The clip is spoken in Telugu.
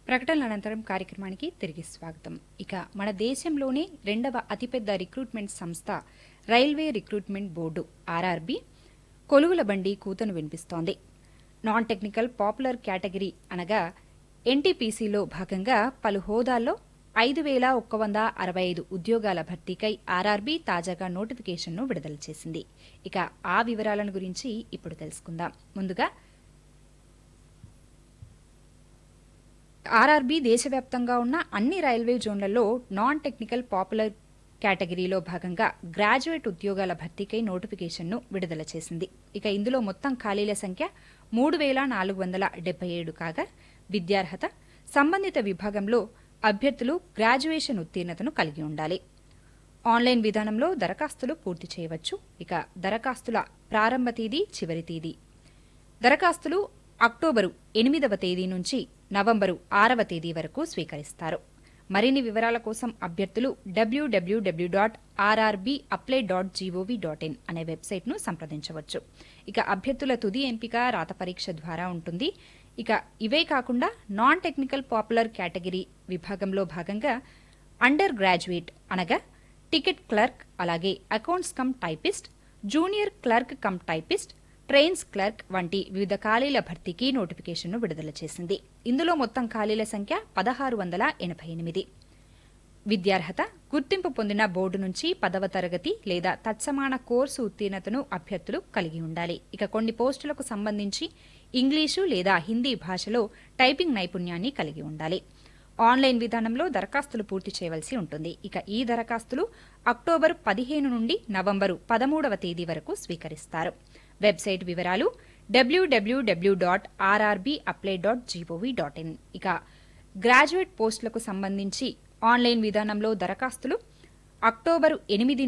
ప్రకటనల అనంతరం కార్యక్రమానికి తిరిగి స్వాగతం ఇక మన దేశంలోనే రెండవ అతిపెద్ద రిక్రూట్మెంట్ సంస్థ రైల్వే రిక్రూట్మెంట్ బోర్డు ఆర్ఆర్బి కొలువుల బండి కూతను వినిపిస్తోంది నాన్ టెక్నికల్ పాపులర్ కేటగిరీ అనగా ఎన్టీపీసీలో భాగంగా పలు హోదాల్లో ఐదు వేల ఒక్క వంద అరవై ఐదు ఉద్యోగాల భర్తీకై ఆర్ఆర్బీ తాజాగా నోటిఫికేషన్ను విడుదల చేసింది ఇక ఆ వివరాలను గురించి ఇప్పుడు తెలుసుకుందాం ముందుగా ఆర్ఆర్బీ దేశవ్యాప్తంగా ఉన్న అన్ని రైల్వే జోన్లలో నాన్ టెక్నికల్ పాపులర్ కేటగిరీలో భాగంగా గ్రాడ్యుయేట్ ఉద్యోగాల భర్తీకై నోటిఫికేషన్ను విడుదల చేసింది ఇక ఇందులో మొత్తం ఖాళీల సంఖ్య మూడు వేల నాలుగు వందల డెబ్బై ఏడు కాగా విద్యార్హత సంబంధిత విభాగంలో అభ్యర్థులు గ్రాడ్యుయేషన్ ఉత్తీర్ణతను కలిగి ఉండాలి ఆన్లైన్ విధానంలో దరఖాస్తులు పూర్తి చేయవచ్చు ఇక దరఖాస్తుల ప్రారంభ తేదీ చివరి తేదీ దరఖాస్తులు అక్టోబరు ఎనిమిదవ తేదీ నుంచి నవంబరు ఆరవ తేదీ వరకు స్వీకరిస్తారు మరిన్ని వివరాల కోసం అభ్యర్థులు WWW dot RRB apply dot GOV dot in అనే వెబ్సైట్ను సంప్రదించవచ్చు ఇక అభ్యర్థుల తుది ఎంపిక రాత పరీక్ష ద్వారా ఉంటుంది ఇక ఇవే కాకుండా నాన్ టెక్నికల్ పాపులర్ కేటగిరీ విభాగంలో భాగంగా అండర్ గ్రాడ్యుయేట్ అనగా టికెట్ క్లర్క్ అలాగే accounts cum typist junior clerk cum typist trains clerk వంటి వివిధ ఖాళీల భర్తీకి నోటిఫికేషన్ను విడుదల చేసింది ఇందులో మొత్తం ఖాళీల సంఖ్య పదహారు వందల ఎనభై ఎనిమిది విద్యార్హత గుర్తింపు పొందిన బోర్డు నుంచి పదవ తరగతి లేదా తత్సమాన కోర్సు ఉత్తీర్ణతను అభ్యర్థులు కలిగి ఉండాలి ఇక కొన్ని పోస్టులకు సంబంధించి ఇంగ్లీషు లేదా హిందీ భాషలో టైపింగ్ నైపుణ్యాన్ని కలిగి ఉండాలి ఆన్లైన్ విధానంలో దరఖాస్తులు పూర్తి చేయవలసి ఉంటుంది ఇక ఈ దరఖాస్తులు అక్టోబర్ పదిహేను నుండి నవంబరు పదమూడవ తేదీ వరకు స్వీకరిస్తారు వెబ్సైట్ వివరాలు WWW dot RRB apply dot GOV dot in ఇక గ్రాడ్యుయేట్ పోస్టులకు సంబంధించి ఆన్లైన్ విధానంలో దరఖాస్తులు అక్టోబరు ఎనిమిది